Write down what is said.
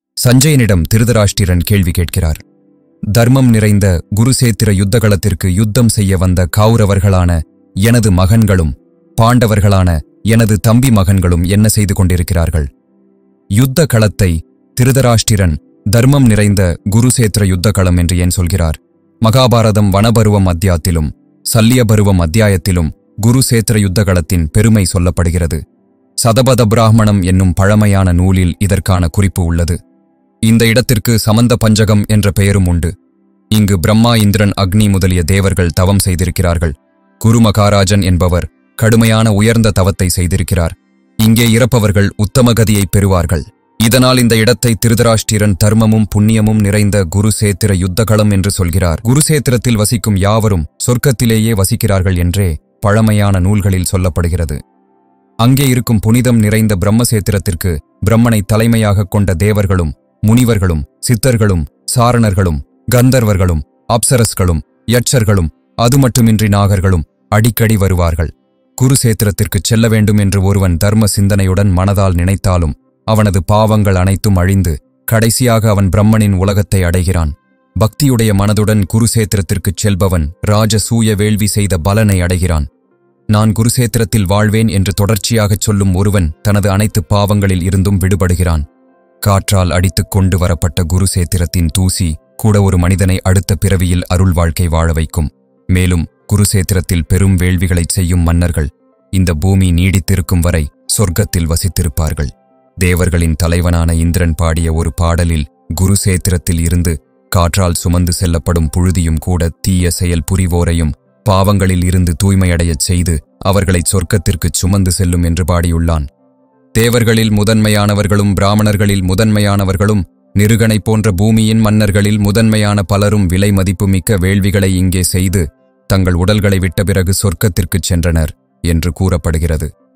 சஞ்சயனிடம் திருதராஷ்டிரன் கேள்வி கேட்கிறார் தர்மம் நிறைந்த குருசேத்திர யுத்தகளத்திற்கு யுத்தம் செய்ய வந்த கௌரவர்களான எனது மகன்களும் பாண்டவர்களான எனது தம்பி மகன்களும் என்ன செய்து கொண்டிருக்கிறார்கள் யுத்த களத்தை திருதராஷ்டிரன் தர்மம் நிறைந்த குருசேத்திர யுத்த களம் என்று ஏன் சொல்கிறார் மகாபாரதம் வனபருவம் அத்தியாத்திலும் சல்லியபருவம் அத்தியாயத்திலும் குருசேத்திர யுத்த களத்தின் பெருமை சொல்லப்படுகிறது சதபத பிராமணம் என்னும் பழமையான நூலில் இதற்கான குறிப்பு உள்ளது இந்த இடத்திற்கு சமந்த பஞ்சகம் என்ற பெயரும் உண்டு இங்கு பிரம்மா இந்திரன் அக்னி முதலிய தேவர்கள் தவம் செய்திருக்கிறார்கள் குருமகாராஜன் என்பவர் கடுமையான உயர்ந்த தவத்தை செய்திருக்கிறார் இங்கே இறப்பவர்கள் உத்தமகதியை பெறுவார்கள் இதனால் இந்த இடத்தை திருதராஷ்டிரன் தர்மமும் புண்ணியமும் நிறைந்த குருசேத்திர யுத்தகளம் என்று சொல்கிறார் குருசேத்திரத்தில் வசிக்கும் யாவரும் சொர்க்கத்திலேயே வசிக்கிறார்கள் என்றே பழமையான நூல்களில் சொல்லப்படுகிறது அங்கே இருக்கும் புனிதம் நிறைந்த பிரம்மசேத்திரத்திற்கு பிரம்மனை தலைமையாகக் கொண்ட தேவர்களும் முனிவர்களும் சித்தர்களும் சாரணர்களும் கந்தர்வர்களும் அப்சரஸ்களும் யட்சர்களும் அது மட்டுமின்றி நாகர்களும் அடிக்கடி வருவார்கள் குருசேத்திரத்திற்குச் செல்ல வேண்டும் என்று ஒருவன் தர்ம சிந்தனையுடன் மனதால் நினைத்தாலும் அவனது பாவங்கள் அனைத்தும் அழிந்து கடைசியாக அவன் பிரம்மனின் உலகத்தை அடைகிறான் பக்தியுடைய மனதுடன் குருசேத்திரத்திற்குச் செல்பவன் ராஜசூய வேள்வி செய்த பலனை அடைகிறான் நான் குருசேத்திரத்தில் வாழ்வேன் என்று தொடர்ச்சியாகச் சொல்லும் ஒருவன் தனது அனைத்து பாவங்களில் இருந்தும் விடுபடுகிறான் காற்றால் அடித்துக் கொண்டு வரப்பட்ட குருசேத்திரத்தின் தூசி கூட ஒரு மனிதனை அடுத்த பிறவியில் அருள் வாழ்க்கை வாழ வைக்கும் மேலும் குருசேத்திரத்தில் பெரும் வேள்விகளைச் செய்யும் மன்னர்கள் இந்த பூமி நீடித்திருக்கும் வரை சொர்க்கத்தில் வசித்திருப்பார்கள் தேவர்களின் தலைவனான இந்திரன் பாடிய ஒரு பாடலில் குருசேத்திரத்தில் இருந்து காற்றால் சுமந்து செல்லப்படும் புழுதியும் கூட தீய செயல் புரிவோரையும் பாவங்களில் இருந்து தூய்மையடையச் செய்து அவர்களைச் சொர்க்கத்திற்குச் சுமந்து செல்லும் என்று பாடியுள்ளான் தேவர்களில் முதன்மையானவர்களும் பிராமணர்களில் முதன்மையானவர்களும் நிருகனைப் போன்ற பூமியின் மன்னர்களில் முதன்மையான பலரும் விலை மதிப்புமிக்க வேள்விகளை இங்கே செய்து தங்கள் உடல்களை விட்ட பிறகு சொர்க்கத்திற்குச் சென்றனர் என்று கூறப்படுகிறது